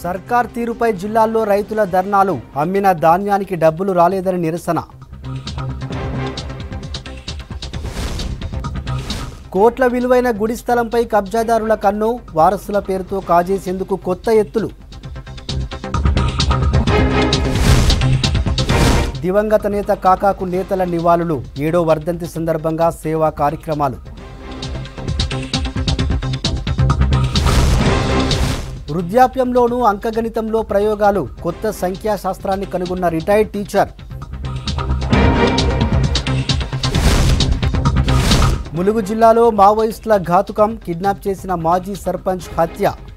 సర్కార్ తీరుపై జిల్లాల్లో రైతుల ధర్నాలు అమ్మిన ధాన్యానికి డబ్బులు రాలేదని నిరసన కోట్ల విలువైన గుడి స్థలంపై కబ్జాదారుల కన్ను వారసుల పేరుతో కాజేసేందుకు కొత్త ఎత్తులు దివంగత నేత కాకాకు నేతల నివాళులు ఏడో వర్ధంతి సందర్భంగా సేవా కార్యక్రమాలు వృద్ధాప్యంలోనూ అంకగణితంలో ప్రయోగాలు కొత్త సంఖ్యాశాస్త్రాన్ని కనుగొన్న రిటైర్డ్ టీచర్ ములుగు జిల్లాలో మావోయిస్టుల ఘాతుకం కిడ్నాప్ చేసిన మాజీ సర్పంచ్ హత్య